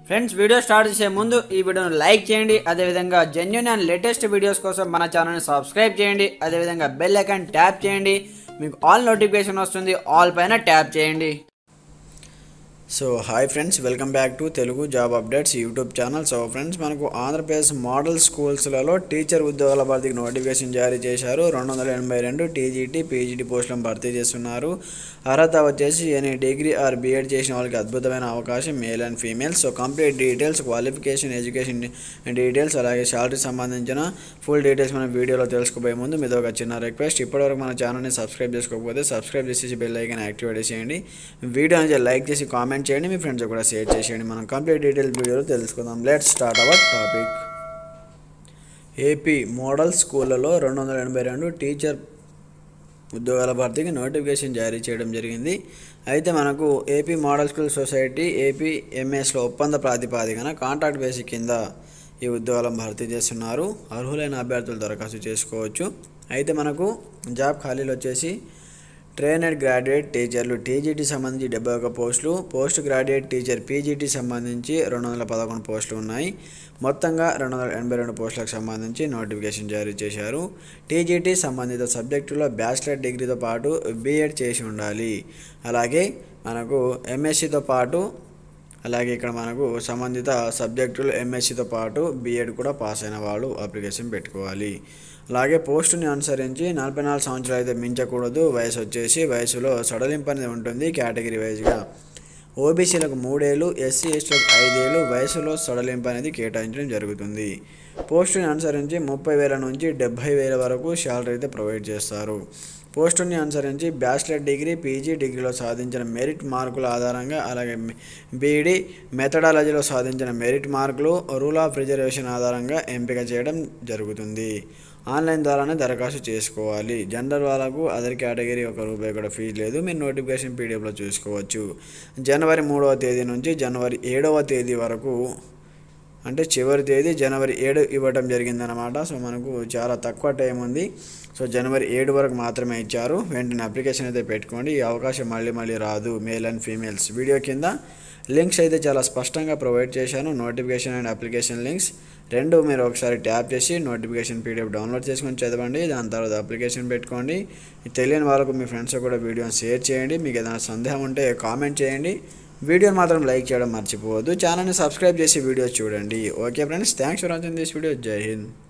friends video start చేసే ముందు ఈ వీడియోను లైక్ చేయండి అదేవిధంగా జెన్యున్ అండ్ లేటెస్ట్ వీడియోస్ కోసం మన ఛానల్ని సబ్స్క్రైబ్ చేయండి అదేవిధంగా బెల్ ఐకాన్ ట్యాప్ చేయండి మీకు ఆల్ నోటిఫికేషన్ వస్తుంది ఆల్ పైన ట్యాప్ చేయండి so hi friends welcome back to Telugu Job Updates YouTube channel so friends మనకు ఆంధ్రప్రదేశ్ మోడల్ స్కూల్స్లలో టీచర్ ఉద్యోగాల భర్తీకి నోటిఫికేషన్ జారీ చేశారు రెండు వందల ఎనభై రెండు టీజీటీ పీజీటీ పోస్టులను భర్తీ చేస్తున్నారు అర్హత వచ్చేసి ఎనీ డిగ్రీ ఆర్ బీఎడ్ చేసిన వాళ్ళకి అద్భుతమైన అవకాశం male and female so complete details qualification education details అలాగే శాలరీ సంబంధించిన ఫుల్ డీటెయిల్స్ మనం వీడియోలో తెలుసుకోబోయే ముందు మీతో ఒక చిన్న రిక్వెస్ట్ ఇప్పటివరకు మన ఛానల్ని సబ్స్క్రైబ్ చేసుకోకపోతే సబ్స్క్రైబ్ చేసేసి బెల్ ఐకాన్ యాక్టివేట్ చేయండి వీడియో అనేది లైక్ చేసి కామెంట్ చేయండి మీ ఫ్రెండ్స్ కూడా షేర్ చేసేయండి మనం కంప్లీట్ డీటెయిల్ వీడియోలో తెలుసుకుందాం let's start our topic AP model స్కూళ్ళలో రెండు వందల ఎనభై రెండు టీచర్ ఉద్యోగాల భర్తీకి నోటిఫికేషన్ జారీ చేయడం జరిగింది అయితే మనకు AP model school society AP ఎంఎస్లో ఒప్పంద ప్రాతిపాదికన కాంట్రాక్ట్ బేసిక్ కింద ఈ ఉద్యోగాలను భర్తీ చేస్తున్నారు అర్హులైన అభ్యర్థులు దరఖాస్తు చేసుకోవచ్చు అయితే మనకు జాబ్ ఖాళీలు వచ్చేసి ట్రైనడ్ గ్రాడ్యుయేట్ టీచర్లు టీజీటీ సంబంధించి డెబ్బై ఒక పోస్టులు పోస్ట్ గ్రాడ్యుయేట్ టీచర్ పీజీటీ సంబంధించి రెండు వందల పదకొండు పోస్టులు ఉన్నాయి మొత్తంగా రెండు వందల ఎనభై రెండు పోస్టులకు సంబంధించి నోటిఫికేషన్ జారీ చేశారు టీజీటీ సంబంధిత సబ్జెక్టులో బ్యాచిలర్ డిగ్రీతో పాటు బీఎడ్ చేసి ఉండాలి అలాగే మనకు ఎంఎస్సితో పాటు అలాగే ఇక్కడ మనకు సంబంధిత సబ్జెక్టులు ఎంఎస్సితో పాటు బీఎడ్ కూడా పాస్ అయిన వాళ్ళు అప్లికేషన్ పెట్టుకోవాలి అలాగే పోస్టుని అనుసరించి నలభై నాలుగు సంవత్సరాలు అయితే మించకూడదు వయసు వచ్చేసి వయసులో సడలింపు అనేది ఉంటుంది కేటగిరీ వైజ్గా ఓబీసీలకు మూడేళ్ళు ఎస్సీ ఎస్టీలకు ఐదేళ్ళు వయసులో సడలింపు అనేది కేటాయించడం జరుగుతుంది పోస్టుని అనుసరించి ముప్పై వేల నుంచి డెబ్భై వేల వరకు శాలరీ అయితే ప్రొవైడ్ చేస్తారు పోస్టుని అనుసరించి బ్యాచిలర్ డిగ్రీ పీజీ డిగ్రీలో సాధించిన మెరిట్ మార్కుల ఆధారంగా అలాగే బీఈడి మెథడాలజీలో సాధించిన మెరిట్ మార్కులు రూల్ ఆఫ్ రిజర్వేషన్ ఆధారంగా ఎంపిక చేయడం జరుగుతుంది ఆన్లైన్ ద్వారానే దరఖాస్తు చేసుకోవాలి జనరల్ వాళ్ళకు అదర్ కేటగిరీ ఒక రూపాయి కూడా ఫీజు లేదు మీరు నోటిఫికేషన్ పీడిఎఫ్లో చూసుకోవచ్చు జనవరి మూడవ తేదీ నుంచి జనవరి ఏడవ తేదీ వరకు అంటే చివరి తేదీ జనవరి ఏడు ఇవ్వడం జరిగిందనమాట సో మనకు చాలా తక్కువ టైం ఉంది సో జనవరి ఏడు వరకు మాత్రమే ఇచ్చారు వెంటనే అప్లికేషన్ అయితే పెట్టుకోండి ఈ అవకాశం మళ్ళీ మళ్ళీ రాదు మేల్ అండ్ ఫీమేల్స్ వీడియో కింద లింక్స్ అయితే చాలా స్పష్టంగా ప్రొవైడ్ చేశాను నోటిఫికేషన్ అండ్ అప్లికేషన్ లింక్స్ రెండు మీరు ఒకసారి ట్యాప్ చేసి నోటిఫికేషన్ పీడిఎఫ్ డౌన్లోడ్ చేసుకొని చదవండి దాని తర్వాత అప్లికేషన్ పెట్టుకోండి తెలియని వాళ్ళకు మీ ఫ్రెండ్స్ కూడా వీడియోని షేర్ చేయండి మీకు ఏదైనా సందేహం ఉంటే కామెంట్ చేయండి వీడియోని మాత్రం లైక్ చేయడం మర్చిపోవద్దు ఛానల్ని సబ్స్క్రైబ్ చేసి వీడియోస్ చూడండి okay friends thanks for watching this video జై హింద్